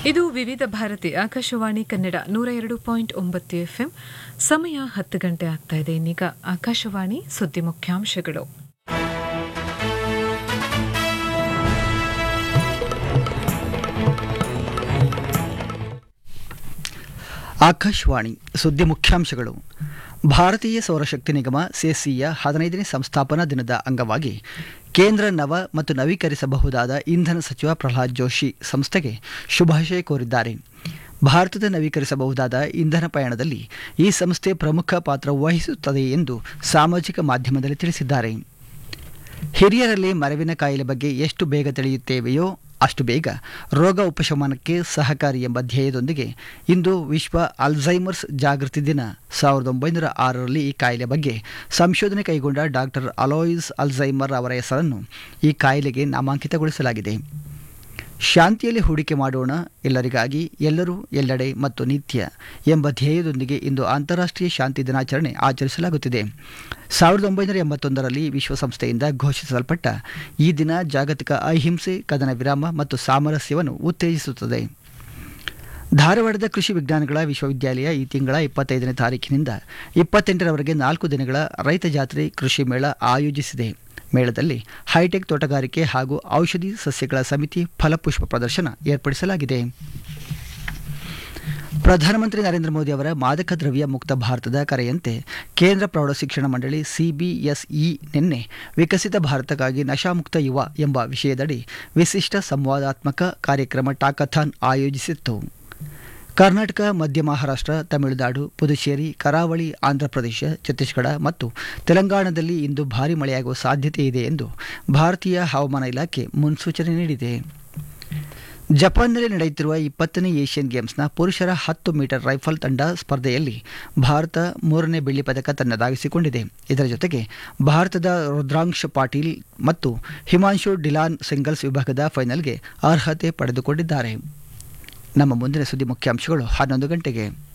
ಇದು ವಿವಿಧ ಭಾರತಿ ಆಕಾಶವಾಣಿ ಕನ್ನಡ ನೂರ ಎರಡು ಪಾಯಿಂಟ್ ಒಂಬತ್ತು ಎಫ್ಎಂ ಸಮಯ ಹತ್ತು ಗಂಟೆ ಆಗ್ತಾ ಇದೆ ಇನ್ನೀಗ ಆಕಾಶವಾಣಿ ಸುದ್ದಿ ಮುಖ್ಯಾಂಶಗಳು ಆಕಾಶವಾಣಿ ಸುದ್ದಿ ಮುಖ್ಯಾಂಶಗಳು ಭಾರತೀಯ ಸೌರಶಕ್ತಿ ನಿಗಮ ಸಿಎಸ್ಸಿಯ ಹದಿನೈದನೇ ಸಂಸ್ಥಾಪನಾ ದಿನದ ಅಂಗವಾಗಿ ಕೇಂದ್ರ ನವ ಮತ್ತು ನವೀಕರಿಸಬಹುದಾದ ಇಂಧನ ಸಚಿವ ಪ್ರಹ್ಲಾದ್ ಜೋಶಿ ಸಂಸ್ಥೆಗೆ ಶುಭಾಶಯ ಕೋರಿದ್ದಾರೆ ಭಾರತದ ನವೀಕರಿಸಬಹುದಾದ ಇಂಧನ ಪಯಣದಲ್ಲಿ ಈ ಸಂಸ್ಥೆ ಪ್ರಮುಖ ಪಾತ್ರ ವಹಿಸುತ್ತದೆ ಎಂದು ಸಾಮಾಜಿಕ ಮಾಧ್ಯಮದಲ್ಲಿ ತಿಳಿಸಿದ್ದಾರೆ ಹಿರಿಯರಲ್ಲಿ ಮರವಿನ ಕಾಯಿಲೆ ಬಗ್ಗೆ ಎಷ್ಟು ಬೇಗ ತಿಳಿಯುತ್ತೇವೆಯೋ ಅಷ್ಟು ಬೇಗ ರೋಗ ಉಪಶಮನಕ್ಕೆ ಸಹಕಾರಿ ಎಂಬ ಧ್ಯೇಯದೊಂದಿಗೆ ಇಂದು ವಿಶ್ವ ಅಲ್ಝೈಮರ್ಸ್ ಜಾಗೃತಿ ದಿನ ಸಾವಿರದ ಒಂಬೈನೂರ ಆರರಲ್ಲಿ ಈ ಕಾಯಿಲೆ ಬಗ್ಗೆ ಸಂಶೋಧನೆ ಕೈಗೊಂಡ ಡಾಕ್ಟರ್ ಅಲೋಯಿಸ್ ಅಲ್ಝೈಮರ್ ಅವರ ಹೆಸರನ್ನು ಈ ಕಾಯಿಲೆಗೆ ನಾಮಾಂಕಿತಗೊಳಿಸಲಾಗಿದೆ ಶಾಂತಿಯಲ್ಲಿ ಹೂಡಿಕೆ ಮಾಡೋಣ ಎಲ್ಲರಿಗಾಗಿ ಎಲ್ಲರೂ ಎಲ್ಲೆಡೆ ಮತ್ತು ನಿತ್ಯ ಎಂಬ ಧ್ಯೇಯದೊಂದಿಗೆ ಇಂದು ಅಂತಾರಾಷ್ಟ್ರೀಯ ಶಾಂತಿ ದಿನಾಚರಣೆ ಆಚರಿಸಲಾಗುತ್ತಿದೆ ಸಾವಿರದ ಒಂಬೈನೂರ ಎಂಬತ್ತೊಂದರಲ್ಲಿ ವಿಶ್ವಸಂಸ್ಥೆಯಿಂದ ಘೋಷಿಸಲ್ಪಟ್ಟ ಈ ದಿನ ಜಾಗತಿಕ ಅಹಿಂಸೆ ಕದನ ವಿರಾಮ ಮತ್ತು ಸಾಮರಸ್ಯವನ್ನು ಉತ್ತೇಜಿಸುತ್ತದೆ ಧಾರವಾಡದ ಕೃಷಿ ವಿಜ್ಞಾನಗಳ ವಿಶ್ವವಿದ್ಯಾಲಯ ಈ ತಿಂಗಳ ಇಪ್ಪತ್ತೈದನೇ ತಾರೀಕಿನಿಂದ ಇಪ್ಪತ್ತೆಂಟರವರೆಗೆ ನಾಲ್ಕು ದಿನಗಳ ರೈತ ಜಾತ್ರೆ ಕೃಷಿ ಮೇಳ ಆಯೋಜಿಸಿದೆ ಮೇಳದಲ್ಲಿ ಹೈಟೆಕ್ ತೋಟಗಾರಿಕೆ ಹಾಗೂ ಔಷಧಿ ಸಸ್ಯಗಳ ಸಮಿತಿ ಫಲಪುಷ್ಪ ಪ್ರದರ್ಶನ ಏರ್ಪಡಿಸಲಾಗಿದೆ ಪ್ರಧಾನಮಂತ್ರಿ ನರೇಂದ್ರ ಮೋದಿ ಅವರ ಮಾದಕ ದ್ರವ್ಯ ಮುಕ್ತ ಭಾರತದ ಕರೆಯಂತೆ ಕೇಂದ್ರ ಪ್ರೌಢಶಿಕ್ಷಣ ಮಂಡಳಿ ಸಿಬಿಎಸ್ಇ ನಿನ್ನೆ ವಿಕಸಿತ ಭಾರತಕ್ಕಾಗಿ ನಶಾಮುಕ್ತ ಯುವ ಎಂಬ ವಿಷಯದಡಿ ವಿಶಿಷ್ಟ ಸಂವಾದಾತ್ಮಕ ಕಾರ್ಯಕ್ರಮ ಟಾಕಥಾನ್ ಆಯೋಜಿಸಿತ್ತು ಕರ್ನಾಟಕ ಮಧ್ಯ ಮಹಾರಾಷ್ಟ್ರ ತಮಿಳುನಾಡು ಪುದುಚೇರಿ ಕರಾವಳಿ ಆಂಧ್ರಪ್ರದೇಶ ಛತ್ತೀಸ್ಗಢ ಮತ್ತು ತೆಲಂಗಾಣದಲ್ಲಿ ಇಂದು ಭಾರಿ ಮಳೆಯಾಗುವ ಸಾಧ್ಯತೆ ಇದೆ ಎಂದು ಭಾರತೀಯ ಹವಾಮಾನ ಇಲಾಖೆ ಮುನ್ಸೂಚನೆ ನೀಡಿದೆ ಜಪಾನ್ನಲ್ಲಿ ನಡೆಯುತ್ತಿರುವ ಇಪ್ಪತ್ತನೇ ಏಷ್ಯನ್ ಗೇಮ್ಸ್ನ ಪುರುಷರ ಹತ್ತು ಮೀಟರ್ ರೈಫಲ್ ತಂಡ ಸ್ಪರ್ಧೆಯಲ್ಲಿ ಭಾರತ ಮೂರನೇ ಬೆಳ್ಳಿ ಪದಕ ತನ್ನದಾಗಿಸಿಕೊಂಡಿದೆ ಇದರ ಜೊತೆಗೆ ಭಾರತದ ರುದ್ರಾಂಶ್ ಪಾಟೀಲ್ ಮತ್ತು ಹಿಮಾಂಶು ಡಿಲಾನ್ ಸಿಂಗಲ್ಸ್ ವಿಭಾಗದ ಫೈನಲ್ಗೆ ಅರ್ಹತೆ ಪಡೆದುಕೊಂಡಿದ್ದಾರೆ ನಮ್ಮ ಮುಂದಿನ ಸುದ್ದಿ ಮುಖ್ಯಾಂಶಗಳು ಹನ್ನೊಂದು ಗಂಟೆಗೆ